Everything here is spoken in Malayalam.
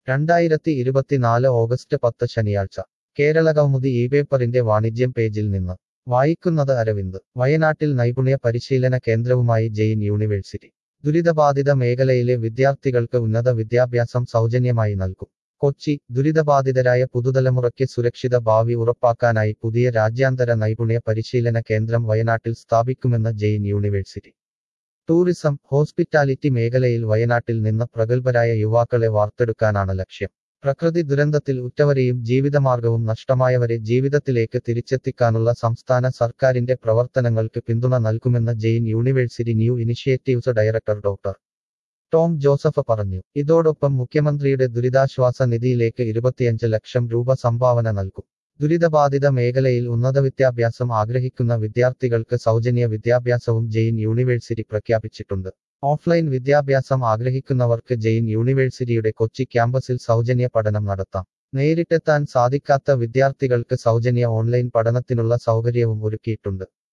രണ്ടായിരത്തി ഇരുപത്തിനാല് ഓഗസ്റ്റ് പത്ത് ശനിയാഴ്ച കേരള കൗമുദി ഈ പേപ്പറിന്റെ വാണിജ്യം പേജിൽ നിന്ന് വായിക്കുന്നത് അരവിന്ദ് വയനാട്ടിൽ നൈപുണ്യ പരിശീലന കേന്ദ്രവുമായി ജെയിൻ യൂണിവേഴ്സിറ്റി ദുരിതബാധിത മേഖലയിലെ വിദ്യാർത്ഥികൾക്ക് ഉന്നത വിദ്യാഭ്യാസം സൗജന്യമായി നൽകും കൊച്ചി ദുരിതബാധിതരായ പുതുതലമുറയ്ക്ക് സുരക്ഷിത ഭാവി ഉറപ്പാക്കാനായി പുതിയ രാജ്യാന്തര നൈപുണ്യ പരിശീലന കേന്ദ്രം വയനാട്ടിൽ സ്ഥാപിക്കുമെന്ന് ജെയിൻ യൂണിവേഴ്സിറ്റി ടൂറിസം ഹോസ്പിറ്റാലിറ്റി മേഖലയിൽ വയനാട്ടിൽ നിന്ന് പ്രഗത്ഭരായ യുവാക്കളെ വാർത്തെടുക്കാനാണ് ലക്ഷ്യം പ്രകൃതി ദുരന്തത്തിൽ ഉറ്റവരെയും ജീവിതമാർഗവും നഷ്ടമായവരെ ജീവിതത്തിലേക്ക് തിരിച്ചെത്തിക്കാനുള്ള സംസ്ഥാന സർക്കാരിന്റെ പ്രവർത്തനങ്ങൾക്ക് പിന്തുണ നൽകുമെന്ന് Jain University new initiatives director doctor Tom Joseph പറഞ്ഞു ഇതോടൊപ്പം മുഖ്യമന്ത്രിയുടെ ദുരിതാശ്വാസ നിധിയിലേക്ക് ഇരുപത്തിയഞ്ച് ലക്ഷം രൂപ സംഭാവന നൽകും ദുരിതബാധിത മേഖലയിൽ ഉന്നത വിദ്യാഭ്യാസം ആഗ്രഹിക്കുന്ന വിദ്യാർത്ഥികൾക്ക് സൗജന്യ വിദ്യാഭ്യാസവും ജെയിൻ യൂണിവേഴ്സിറ്റി പ്രഖ്യാപിച്ചിട്ടുണ്ട് ഓഫ്ലൈൻ വിദ്യാഭ്യാസം ആഗ്രഹിക്കുന്നവർക്ക് ജെയിൻ യൂണിവേഴ്സിറ്റിയുടെ കൊച്ചി ക്യാമ്പസിൽ സൗജന്യ പഠനം നടത്താം നേരിട്ടെത്താൻ സാധിക്കാത്ത വിദ്യാർത്ഥികൾക്ക് സൗജന്യ ഓൺലൈൻ പഠനത്തിനുള്ള സൗകര്യവും ഒരുക്കിയിട്ടുണ്ട്